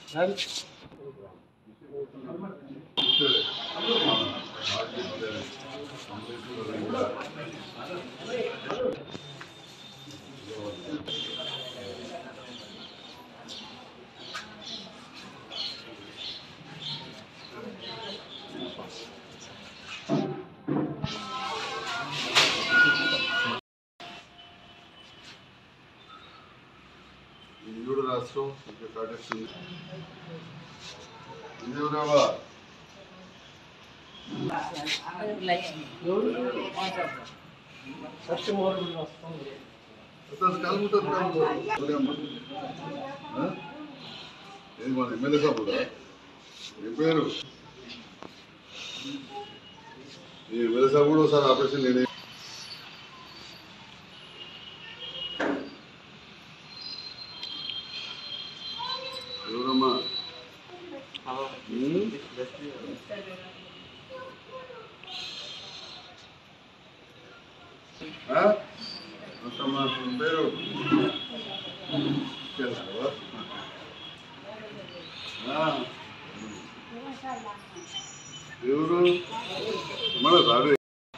ఇంజూడు రాష్ట్రం ఇంకా కాటేస్తుంది ఇంజూరావా అసలు కలుగుతుంది కలుగుతుంది ఏది మన ఎమ్మెల్యే సభ్యుడా ఏ పేరు ఈ ఎమ్మెల్యే సభ్యుడు ఒకసారి ఆపరేషన్ నేనే ఎవరమ్మా ఉమ్? ఆ? వస్తమ్మా, నీ పేరు చేస్తావా? ఆ. ఎవరు మన రాదే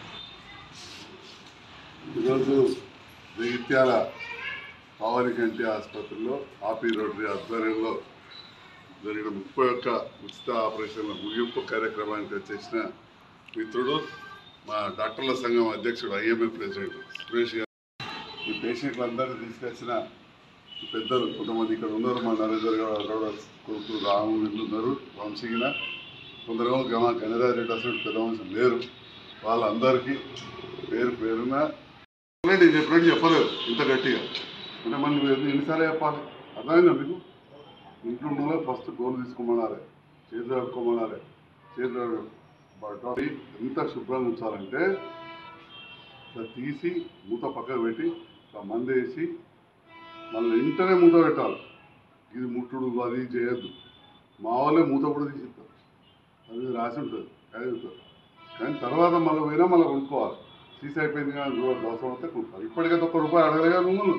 ఈరోజు జగిత్యాల పావని కంటి ఆసుపత్రిలో ఆపీ రోటరీ ఆధ్వర్యంలో జరిగిన ముప్పై ఒక్క ఉచిత ఆపరేషన్ల ముగింపు కార్యక్రమానికి వచ్చేసిన మిత్రుడు మా డాక్టర్ల సంఘం అధ్యక్షుడు ఐఎంఏ ప్రెసిడెంట్ సురేష్ గారు ఈ పేషెంట్లందరినీ తీసుకొచ్చిన ఈ పెద్దలు కొంతమంది ఇక్కడ ఉన్నారు మా నరేందర్ గారు గౌడ కొడుకు రాము వీళ్ళు ఉన్నారు వంశీగిన కొందరు గమ గణరాజ్ రెడ్డి అసలు పెద్ద మనుషులు లేరు వాళ్ళందరికీ పేరు పేరున నేను చెప్పినట్టు చెప్పలేదు ఇంత గట్టిగా అంటే మనం ఎన్నిసార్లు చెప్పాలి అర్థమైందా మీకు ఇంట్లో ఉన్న ఫస్ట్ గోలు తీసుకోమనాలి చేతులు కడుక్కోమనాలి చేతులు బట్ట ఎంత శుభ్రంగా ఉంచాలంటే ఇట్లా తీసి మూత పక్కకు పెట్టి ఇట్లా మందు వేసి మళ్ళీ వెంటనే మూత పెట్టాలి ఇది ముట్టుడు అది చేయొద్దు మా వాళ్ళే మూత కూడా తీసిస్తారు అది రాసి ఉంటుంది చదువుతారు కానీ తర్వాత మళ్ళీ పోయినా మళ్ళీ కొనుక్కోవాలి తీసి అయిపోయింది కానీ చూడండి అవసరం వస్తే కొనుక్కోవాలి ఇప్పటికైతే ఒక్క రూపాయి అడగలేగా నువ్వు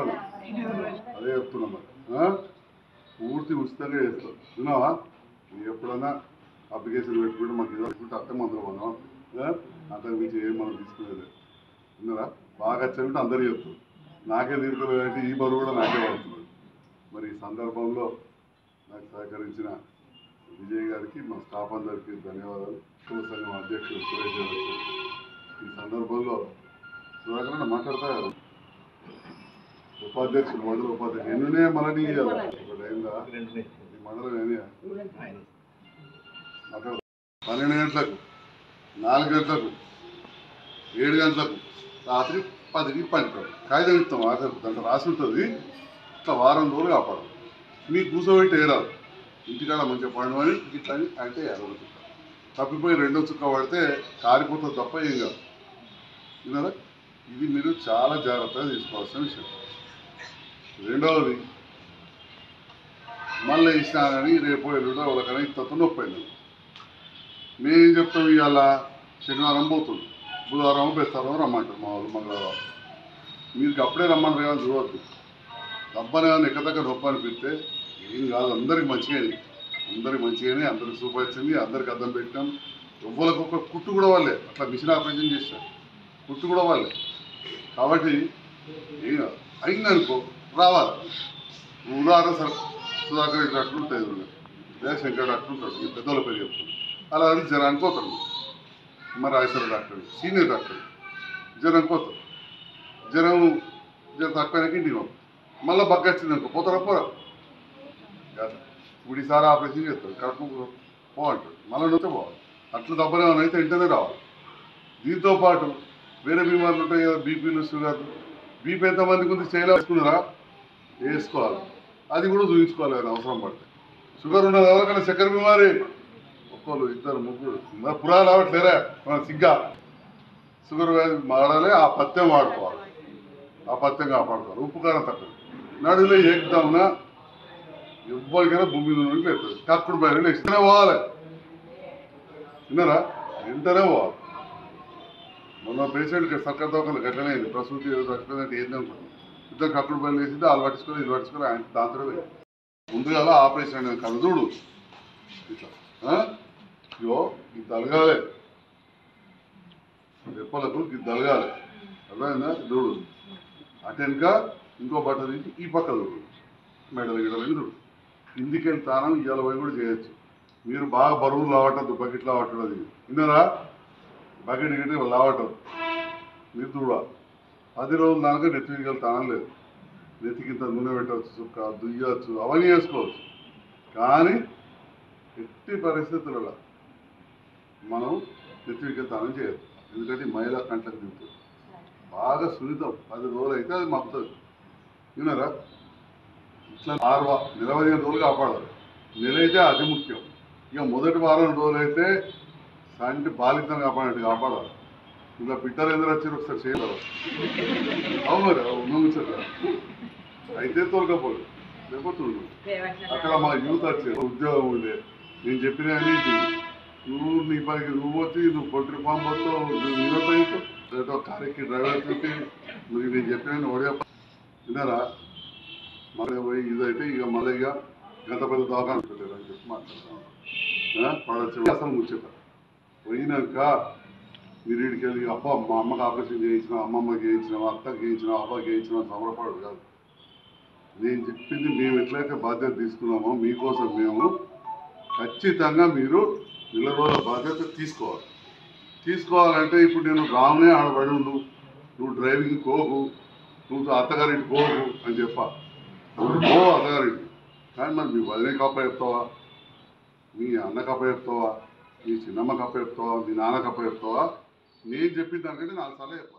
అదే చెప్తున్నా మరి ఆ? పూర్తి ఉచితంగా చేస్తాం విన్నావా నువ్వు ఎప్పుడైనా అప్లికేషన్ పెట్టుకుంటే మాకు ఏదో పెట్టుకుంటే అర్థం మందులు మనం అంతకు మించి ఏం మనం తీసుకునేది విన్నారా బాగా చదివితే అందరూ చెప్తారు నాకే తీరుకోలేదు అంటే ఈ బరువు కూడా నాకే పడుతుంది మరి ఈ సందర్భంలో నాకు సహకరించిన విజయ్ గారికి మా స్టాఫ్ అందరికీ ధన్యవాదాలు కుల సంఘం అధ్యక్షుడు సురేష్ గారు వచ్చారు. ఈ సందర్భంలో సుధాకర్ మాట్లాడతా కదా ఉపాధ్యక్షుడు మండల ఉపాధ్యక్షుడు ఎన్నునే మళ్ళీ ఒకటి అయిందా ఈ మండలం ఏమి మాట్లాడు పన్నెండు గంటలకు నాలుగు గంటలకు ఏడు గంటలకు రాత్రి పదికి పంటాడు కాగితం ఇస్తాం ఆఖరి దాంట్లో రాసి ఉంటుంది ఇట్లా వారం రోజులు కాపాడు మీకు కూర్చోబెట్టి ఏరాదు ఇంటికాడ మంచిగా పండు అని ఇట్లా అని అంటే ఎరవదు తప్పిపోయి రెండో చుక్క పడితే కారిపోతుంది తప్ప ఏం కాదు విన్నారా ఇది మీరు చాలా జాగ్రత్తగా తీసుకోవాల్సిన విషయం రెండవది మళ్ళీ ఇచ్చినానని రేపు ఎల్లుండో వాళ్ళకైనా ఇంత నొప్పి అయింది మేమేం చెప్తాం ఇవాళ శనివారం పోతుంది బుధవారం బెస్తారం రమ్మంటారు మా వాళ్ళు మంగళవారం మీరు అప్పుడే రమ్మంటారు కానీ చూడవద్దు డబ్బని కానీ ఎక్క దగ్గర నొప్పి అనిపిస్తే ఏం కాదు అందరికి మంచిగానే అందరికి మంచిగానే అందరికి సూపర్ వచ్చింది అందరికి అద్దం పెట్టాం ఎవ్వరికి ఒక కుట్టు కూడా వాళ్ళే అట్లా మిషన్ ఆపరేషన్ చేశారు కుట్టు కూడా వాళ్ళే కాబట్టి ఏం కాదు అయిందనుకో రావాలి ఉదాహరణ సార్ సుధాకర్ ఇట్లా అట్లుంటుంది లేదా శంకర్ డాక్టర్ ఉంటాడు ఈ పెద్దోళ్ళ పేరు చెప్తాను అలా అది జ్వరానికి పోతాడు మరి రాజేశ్వర డాక్టర్ సీనియర్ డాక్టర్ జ్వరానికి పోతాడు జ్వరం జ్వరం తక్కువైనాక ఇంటికి పంపు మళ్ళీ బగ్గ వచ్చింది అనుకో పోతారా పోరా కాదు. ఇప్పుడు ఈసారి ఆపరేషన్ చేస్తాడు కడుపు పోవాలంటాడు మళ్ళీ నొస్తే పోవాలి అట్లా దెబ్బలు ఏమైనా అయితే వెంటనే రావాలి దీంతో పాటు వేరే బీమార్లు ఉంటాయి కదా బీపీలు షుగర్ బీపీ ఎంతమందికి ఉంది చేయలే వేసుకున్నారా వేసుకోవాలి అది కూడా చూపించుకోవాలి ఆయన అవసరం పడితే షుగర్ ఉన్నది ఎవరికైనా చక్కెర బీమారి ఒక్కరు ఇద్దరు ముగ్గురు మరి పురాలు రావట్లేరా మన సిగ్గా షుగర్ వ్యాధి మాడాలి ఆ పత్యం వాడుకోవాలి ఆ పత్యం కాపాడుకోవాలి ఉప్పు కారం తక్కువ నడులో ఏకుతామున్నా ఎవ్వరికైనా భూమి నుండి లేదు కక్కుడు బయలు వెంటనే పోవాలి విన్నారా వెంటనే పోవాలి మొన్న పేషెంట్కి సర్కార్ దవాఖాన గట్లనే అయింది ప్రసూతి చచ్చిపోయిందంటే ఏంది అనుకుంటున్నాను ఇద్దరు కక్కుడు బయలు వేసింది వాళ్ళు పట్టించుకొని ఇది పట్టించుకొని ఆయన దాంతో ముందుగా ఆపరేషన్ అనేది కథ చూడు ఇట్లా ఆ? ఇగో ఇది తలగాలి రెప్పలకు ఇది తలగాలి అర్థమైందా చూడు అటెనక ఇంకో బట్ట తీసి ఈ పక్క చూడు మెడలు గిడలు చూడు కిందికెళ్ళి తానం ఇవాళ పోయి కూడా చేయొచ్చు మీరు బాగా బరువులు లావటద్దు బకెట్ లావటం అది విన్నారా బకెట్ గిట్టి లావటం మీరు చూడ పది రోజుల దాకా నెత్తి మీద తానం లేదు నెత్తికింత నూనె పెట్టవచ్చు చుక్క దుయ్యవచ్చు అవన్నీ వేసుకోవచ్చు కానీ ఎట్టి పరిస్థితులలో మనం నెత్తికి తానం చేయొచ్చు ఎందుకంటే ఈ మహిళా కంటకు దిగుతుంది బాగా సున్నితం పది రోజులు అయితే అది మప్పుతుంది విన్నారా ఇట్లా ఆరు వా- నెల పదిహేను రోజులు కాపాడాలి నెల అయితే అతి ముఖ్యం ఇక మొదటి వారం రోజులు అయితే సంటి బాలింతను కాపాడినట్టు కాపాడాలి ఇంకా పిట్టలు ఎందుకు వచ్చారు ఒకసారి చేయగలరు అవును మరి అవును ముచ్చట అయితే తొలకపోదు లేకపోతే ఉండు. అక్కడ మా యూత్ వచ్చారు ఉద్యోగం ఉండే నేను చెప్పిన అన్ని చెయ్యి. నువ్వు నీ పనికి నువ్వు వచ్చి నువ్వు పొల్ట్రీ ఫామ్ పోతావు నువ్వు నిలబడి లేదో కారికి డ్రైవర్ చూపి నువ్వు నేను చెప్పిన ఒడియా విన్నారా మళ్ళీ పోయి ఇదైతే ఇక మళ్ళీ ఇక గత పెద్ద దవాఖాన పెట్టారు అని చెప్పి మాట్లాడతాను పడచ్చు అసలు ముచ్చట పోయినాక మీరు ఇక్కడికి వెళ్ళి అబ్బా మా అమ్మకి ఆపరేషన్ చేయించిన అమ్మమ్మకి చేయించిన అత్తకి చేయించిన అబ్బాకి చేయించిన సమరపడదు కాదు నేను చెప్పింది మేము ఎట్లయితే బాధ్యత తీసుకున్నామో మీకోసం మేము ఖచ్చితంగా మీరు నెల రోజుల బాధ్యత తీసుకోవాలి తీసుకోవాలంటే ఇప్పుడు నేను రావునే ఆడబడి ఉండు నువ్వు డ్రైవింగ్ పోకు నువ్వు అత్తగారింటి పోకు అని చెప్పా నువ్వు పో అత్తగారింటి కానీ మరి మీ వదిలే కప్ప చెప్తావా మీ అన్న కప్ప చెప్తావా మీ చిన్నమ్మ కప్ప చెప్తావా మీ నాన్న కప్ప చెప్తావా నేను చెప్పిన దానికంటే నాలుగు సార్లు చెప్పాలి